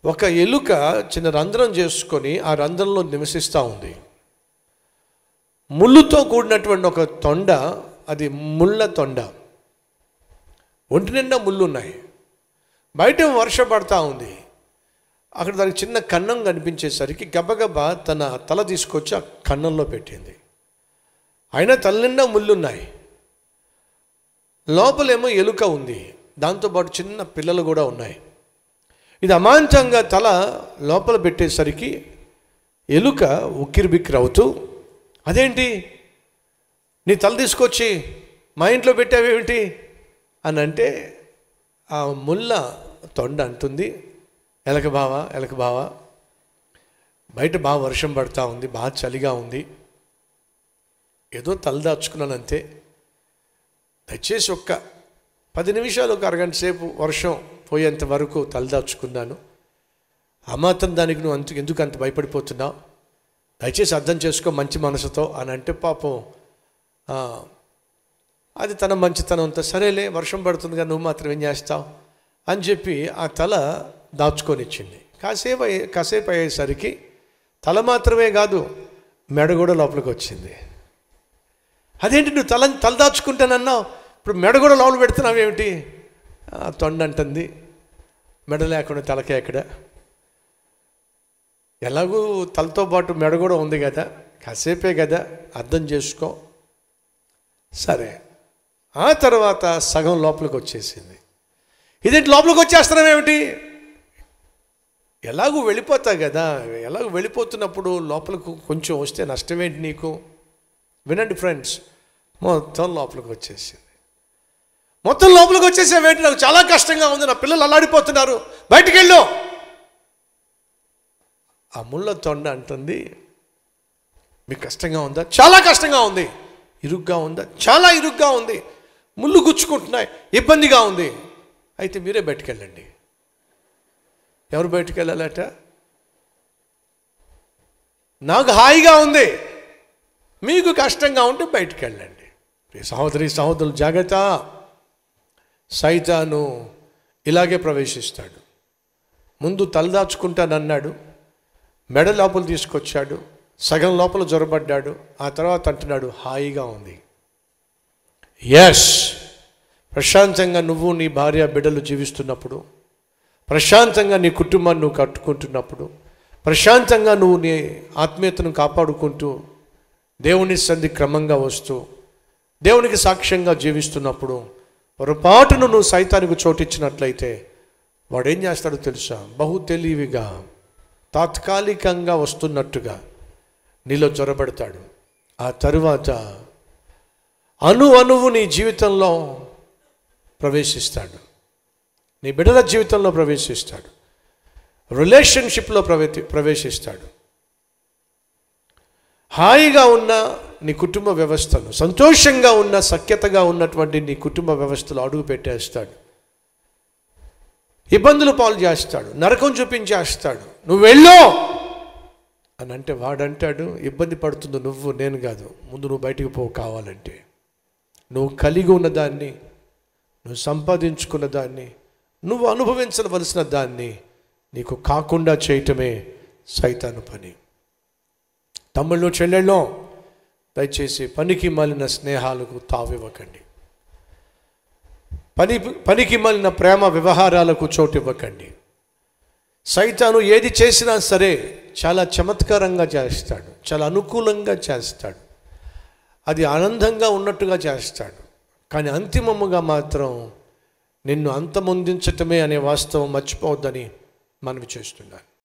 ఒక ఎలుక చిన్న రంధ్రం చేసుకొని ఆ రంధ్రంలో నివసిస్తూ ఉంది ముళ్ళుతో కూడినటువంటి ఒక తొండ అది ముళ్ళ తొండ ఒంటి నిండా ముళ్ళు ఉన్నాయి బయట వర్షం పడతా ఉంది అక్కడ దానికి చిన్న కన్నం కనిపించేసరికి గబగబా తన తల తీసుకొచ్చి ఆ కన్నంలో పెట్టింది అయినా తల నిండా ముళ్ళున్నాయి లోపలేమో ఎలుక ఉంది దాంతోపాటు చిన్న పిల్లలు కూడా ఉన్నాయి ఇది అమాంతంగా తల లోపల పెట్టేసరికి ఎలుక ఉక్కిరి బిక్కిరి అవుతూ అదేంటి నీ తల తీసుకొచ్చి మా ఇంట్లో పెట్టావేమిటి అని అంటే ఆ ముళ్ళ తొండ అంటుంది ఎలక బావా ఎలక బావా బయట బాగా వర్షం పడతా ఉంది బాగా చలిగా ఉంది ఏదో తలదాచుకున్నాను అంతే దయచేసి ఒక్క పది నిమిషాలు ఒక అరగంట సేపు వర్షం పోయేంత వరకు తలదాచుకున్నాను ఆ మాత్రం దానికి నువ్వు అంత ఎందుకు అంత భయపడిపోతున్నావు దయచేసి అర్థం చేసుకో మంచి మనసుతో అని అంటే పాపం ఆ, అది తన మంచితనంతో సరేలే వర్షం పడుతుందిగా నువ్వు మాత్రం ఏం చేస్తావు అని చెప్పి ఆ తల దాచుకొని ఇచ్చింది కాసేపు అయ్యే కాసేపు అయ్యేసరికి తల మాత్రమే కాదు మెడ కూడా లోపలికి వచ్చింది అదేంటి నువ్వు తల తల దాచుకుంటానన్నావు ఇప్పుడు మెడ కూడా లోపల పెడుతున్నావు ఏమిటి ఆ, తొండ అంటుంది మెడ లేకుండా తలకే ఎక్కడ ఎలాగూ తలతో పాటు మెడ కూడా ఉంది కదా కాసేపే కదా అర్థం చేసుకో సరే ఆ తర్వాత సగం లోపలికి వచ్చేసింది ఇదేంటి లోపలికి వచ్చేస్తున్నాం ఏమిటి ఎలాగూ వెళ్ళిపోతా కదా ఎలాగూ వెళ్ళిపోతున్నప్పుడు లోపలికి కొంచెం వస్తే నష్టమేంటి నీకు వినండి ఫ్రెండ్స్ మొత్తం లోపలికి వచ్చేసింది మొత్తం లోపలికి వచ్చేసేవేంటి నాకు చాలా కష్టంగా ఉంది నా పిల్లలు అల్లాడిపోతున్నారు బయటికి వెళ్ళు ఆ ముళ్ళ తొండ అంటుంది మీకు కష్టంగా ఉందా చాలా కష్టంగా ఉంది ఇరుగ్గా ఉందా చాలా ఇరుగ్గా ఉంది ముళ్ళు గుచ్చుకుంటున్నాయి ఇబ్బందిగా ఉంది అయితే మీరే బయటికి వెళ్ళండి ఎవరు బయటికి వెళ్ళాలట నాకు హాయిగా ఉంది మీకు కష్టంగా ఉంటే బయటికి వెళ్ళండి ప్రియ సహోదరి సహోదరులు జాగ్రత్త సైతాను ఇలాగే ప్రవేశిస్తాడు ముందు తలదాచుకుంటానన్నాడు మెడ లోపల తీసుకొచ్చాడు సగం లోపల జొరబడ్డాడు ఆ తర్వాత అంటున్నాడు హాయిగా ఉంది ఎస్ ప్రశాంతంగా నువ్వు నీ భార్య బిడ్డలు జీవిస్తున్నప్పుడు ప్రశాంతంగా నీ కుటుంబాన్ని నువ్వు కట్టుకుంటున్నప్పుడు ప్రశాంతంగా నువ్వు నీ ఆత్మీయతను కాపాడుకుంటూ దేవుని సంధి క్రమంగా వస్తూ దేవునికి సాక్ష్యంగా జీవిస్తున్నప్పుడు పొరపాటును నువ్వు సైతానికి చోటిచ్చినట్లయితే వాడు ఏం చేస్తాడో తెలుసా బహు తెలివిగా తాత్కాలికంగా వస్తున్నట్టుగా నీలో చొరబడతాడు ఆ తరువాత అణు అణువు నీ జీవితంలో ప్రవేశిస్తాడు నీ బిడ్డల జీవితంలో ప్రవేశిస్తాడు రిలేషన్షిప్లో ప్రవే ప్రవేశిస్తాడు హాయిగా ఉన్న నీ కుటుంబ వ్యవస్థను సంతోషంగా ఉన్న సఖ్యతగా ఉన్నటువంటి నీ కుటుంబ వ్యవస్థలో అడుగు పెట్టేస్తాడు ఇబ్బందులు పాలు చేస్తాడు నరకం చూపించేస్తాడు నువ్వు వెళ్ళు అని అంటే వాడంటాడు ఇబ్బంది పడుతుంది నువ్వు నేను కాదు ముందు నువ్వు బయటికి పో కావాలంటే నువ్వు కలిగి ఉన్న దాన్ని నువ్వు సంపాదించుకున్న దాన్ని నువ్వు అనుభవించవలసిన దాన్ని నీకు కాకుండా చేయటమే సైతాను పని తమ్ముళ్ళు చెల్లెళ్ళో దయచేసి పనికి మాలిన స్నేహాలకు తావివ్వకండి పని పనికి మాలిన ప్రేమ వ్యవహారాలకు చోటు ఇవ్వకండి సైతాను ఏది చేసినా సరే చాలా చమత్కారంగా చేస్తాడు చాలా అనుకూలంగా చేస్తాడు అది ఆనందంగా ఉన్నట్టుగా చేస్తాడు కానీ అంతిమముగా మాత్రం నిన్ను అంతమొందించటమే అనే వాస్తవం మర్చిపోవద్దని మనవి చేస్తున్నాను